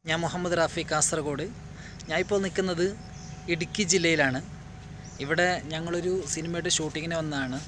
ഞാൻ മുഹമ്മദ് റാഫി കാസർഗോഡ് ഞാൻ ഇപ്പോൾ നിൽക്കുന്നത് ഇടുക്കി ജില്ലയിലാണ് ഇവിടെ ഞങ്ങളൊരു സിനിമയുടെ ഷൂട്ടിങ്ങിന് വന്നതാണ്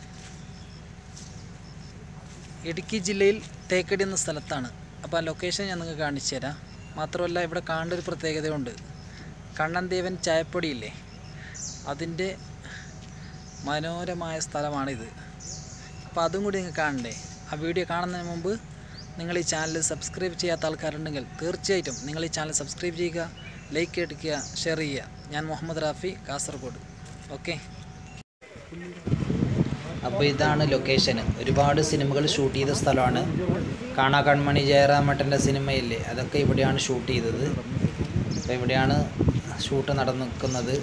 ഇടുക്കി ജില്ലയിൽ തേക്കടി എന്ന സ്ഥലത്താണ് അപ്പോൾ ആ ലൊക്കേഷൻ ഞാൻ നിങ്ങൾക്ക് കാണിച്ചു തരാം മാത്രമല്ല ഇവിടെ കാണേണ്ട ഒരു പ്രത്യേകതയുണ്ട് കണ്ണൻദേവൻ ചായപ്പൊടിയില്ലേ അതിൻ്റെ മനോഹരമായ സ്ഥലമാണിത് അപ്പോൾ അതും കൂടി നിങ്ങൾ കാണണ്ടേ ആ വീഡിയോ കാണുന്നതിന് മുമ്പ് നിങ്ങൾ ഈ ചാനൽ സബ്സ്ക്രൈബ് ചെയ്യാത്ത ആൾക്കാരുണ്ടെങ്കിൽ തീർച്ചയായിട്ടും നിങ്ങൾ ഈ ചാനൽ സബ്സ്ക്രൈബ് ചെയ്യുക ലൈക്ക് അടിക്കുക ഷെയർ ചെയ്യുക ഞാൻ മുഹമ്മദ് റാഫി കാസർഗോഡ് ഓക്കെ അപ്പോൾ ഇതാണ് ലൊക്കേഷൻ ഒരുപാട് സിനിമകൾ ഷൂട്ട് ചെയ്ത സ്ഥലമാണ് കാണാ കൺമണി ജയറാമേട്ടൻ്റെ സിനിമയില്ലേ അതൊക്കെ ഇവിടെയാണ് ഷൂട്ട് ചെയ്തത് അപ്പോൾ ഇവിടെയാണ് ഷൂട്ട് നടന്നിരിക്കുന്നത്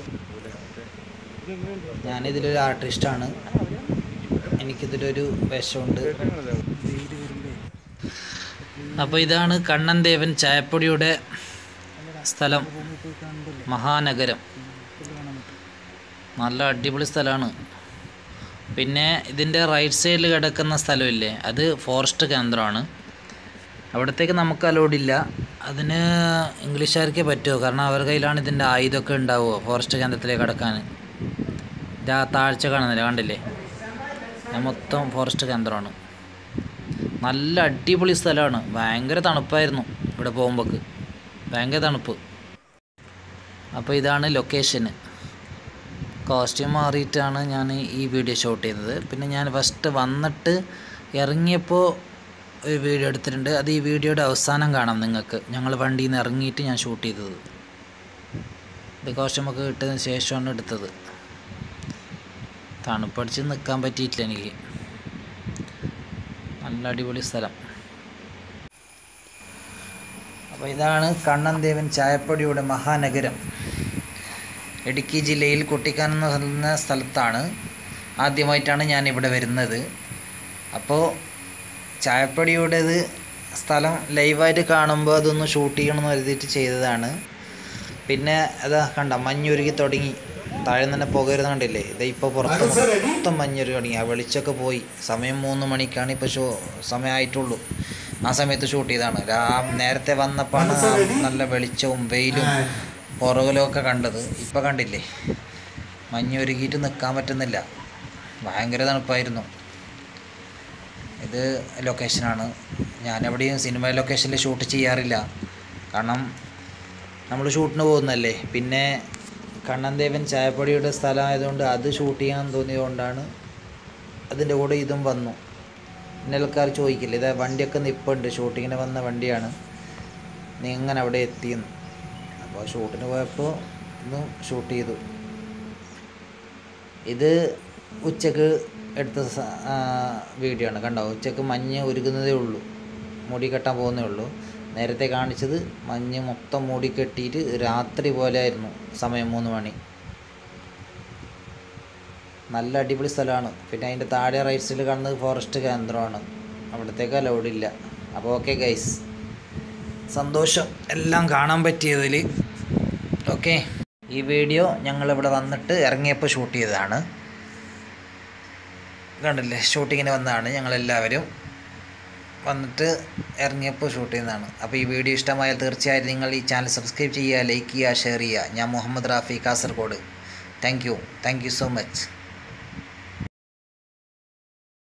ഞാനിതിലൊരു ആർട്ടിസ്റ്റാണ് എനിക്കിതിലൊരു വേഷമുണ്ട് അപ്പോൾ ഇതാണ് കണ്ണൻ ദേവൻ ചായപ്പൊടിയുടെ സ്ഥലം മഹാനഗരം നല്ല അടിപൊളി സ്ഥലമാണ് പിന്നെ ഇതിൻ്റെ റൈറ്റ് സൈഡിൽ കിടക്കുന്ന സ്ഥലമില്ലേ അത് ഫോറസ്റ്റ് കേന്ദ്രമാണ് അവിടത്തേക്ക് നമുക്ക് അലോഡില്ല അതിന് ഇംഗ്ലീഷുകാർക്കേ പറ്റുമോ കാരണം അവരുടെ കയ്യിലാണ് ഇതിൻ്റെ ആയുധമൊക്കെ ഉണ്ടാവുമോ ഫോറസ്റ്റ് കേന്ദ്രത്തിലേക്ക് കടക്കാൻ ഇതാ താഴ്ച കാണുന്നില്ല കണ്ടില്ലേ ഇത് മൊത്തം ഫോറസ്റ്റ് കേന്ദ്രമാണ് നല്ല അടിപൊളി സ്ഥലമാണ് ഭയങ്കര തണുപ്പായിരുന്നു ഇവിടെ പോകുമ്പോൾക്ക് ഭയങ്കര തണുപ്പ് അപ്പോൾ ഇതാണ് ലൊക്കേഷന് കോസ്റ്റ്യൂം മാറിയിട്ടാണ് ഞാൻ ഈ വീഡിയോ ഷൂട്ട് ചെയ്തത് പിന്നെ ഞാൻ ഫസ്റ്റ് വന്നിട്ട് ഇറങ്ങിയപ്പോൾ ഒരു വീഡിയോ എടുത്തിട്ടുണ്ട് അത് ഈ വീഡിയോയുടെ അവസാനം കാണാം നിങ്ങൾക്ക് ഞങ്ങൾ വണ്ടിയിൽ നിന്ന് ഇറങ്ങിയിട്ട് ഞാൻ ഷൂട്ട് ചെയ്തത് ഇത് കോസ്റ്റ്യൂമൊക്കെ ഇട്ടതിന് ശേഷമാണ് എടുത്തത് തണുപ്പടിച്ച് നിൽക്കാൻ പറ്റിയിട്ടില്ല എനിക്ക് നല്ല അടിപൊളി സ്ഥലം അപ്പോൾ ഇതാണ് കണ്ണൻദേവൻ ചായപ്പൊടിയുടെ മഹാനഗരം ഇടുക്കി ജില്ലയിൽ കുട്ടിക്കാനം എന്ന് പറയുന്ന സ്ഥലത്താണ് ആദ്യമായിട്ടാണ് ഞാൻ ഇവിടെ വരുന്നത് അപ്പോൾ ചായപ്പൊടിയുടേത് സ്ഥലം ലൈവായിട്ട് കാണുമ്പോൾ അതൊന്ന് ഷൂട്ട് ചെയ്യണമെന്ന് കരുതിയിട്ട് ചെയ്തതാണ് പിന്നെ അതാ കണ്ട മഞ്ഞുരുകി തുടങ്ങി താഴെ തന്നെ പുകരുന്ന കണ്ടില്ലേ ഇത് ഇപ്പോൾ പുറത്ത് മൊത്തം മഞ്ഞുരുകി തുടങ്ങി ആ വെളിച്ചമൊക്കെ പോയി സമയം മൂന്ന് മണിക്കാണ് ഇപ്പോൾ ഷോ സമയമായിട്ടുള്ളൂ ആ സമയത്ത് ഷൂട്ട് ചെയ്തതാണ് രാ നേരത്തെ വന്നപ്പോഴാണ് ആ നല്ല വെളിച്ചവും വെയിലും പുറകിലൊക്കെ കണ്ടത് ഇപ്പം കണ്ടില്ലേ മഞ്ഞുരുകിയിട്ട് നിൽക്കാൻ പറ്റുന്നില്ല ഭയങ്കര തണുപ്പായിരുന്നു ഇത് ലൊക്കേഷനാണ് ഞാനെവിടെയും സിനിമ ലൊക്കേഷനിൽ ഷൂട്ട് ചെയ്യാറില്ല കാരണം നമ്മൾ ഷൂട്ടിന് പോകുന്നല്ലേ പിന്നെ കണ്ണൻദേവൻ ചായപ്പൊടിയുടെ സ്ഥലമായതുകൊണ്ട് അത് ഷൂട്ട് ചെയ്യാൻ തോന്നിയതുകൊണ്ടാണ് അതിൻ്റെ കൂടെ ഇതും വന്നു പിന്നെ ആൾക്കാർ ചോദിക്കില്ല ഇതാ വണ്ടിയൊക്കെ നിപ്പുണ്ട് ഷൂട്ടിങ്ങിന് വന്ന വണ്ടിയാണ് നീ എങ്ങനെ അവിടെ എത്തിയെന്ന് അപ്പോൾ ഷൂട്ടിന് പോയപ്പോൾ ഇന്ന് ഷൂട്ട് ചെയ്തു ഇത് ഉച്ചക്ക് എടുത്ത സ- ആ, വീഡിയോ ആണ് കണ്ടോ ഉച്ചക്ക് മഞ്ഞ് ഉരുകുന്നതേ ഉള്ളൂ മുടി കെട്ടാൻ പോകുന്നേ ഉള്ളൂ നേരത്തെ കാണിച്ചത് മഞ്ഞ് മൊത്തം മൂടി കെട്ടിയിട്ട് രാത്രി പോലെ ആയിരുന്നു സമയം മൂന്ന് മണി നല്ല അടിപൊളി സ്ഥലമാണ് പിന്നെ അതിൻ്റെ താഴെ റൈറ്റ് സൈഡിൽ കാണുന്നത് ഫോറസ്റ്റ് കേന്ദ്രമാണ് അവിടത്തേക്ക് അലൗഡ് ഇല്ല അപ്പോൾ ഓക്കെ ഗൈസ് സന്തോഷം എല്ലാം കാണാൻ പറ്റിയതിൽ ഓക്കെ ഈ വീഡിയോ ഞങ്ങളിവിടെ വന്നിട്ട് ഇറങ്ങിയപ്പോൾ ഷൂട്ട് ചെയ്തതാണ് കണ്ടില്ലേ ഷൂട്ടിങ്ങിന് വന്നതാണ് ഞങ്ങളെല്ലാവരും വന്നിട്ട് ഇറങ്ങിയപ്പോൾ ഷൂട്ട് ചെയ്യുന്നതാണ് അപ്പോൾ ഈ വീഡിയോ ഇഷ്ടമായാൽ തീർച്ചയായും നിങ്ങൾ ഈ ചാനൽ സബ്സ്ക്രൈബ് ചെയ്യുക ലൈക്ക് ചെയ്യുക ഷെയർ ചെയ്യുക ഞാൻ Muhammad Rafi Kasaragod thank you thank you so much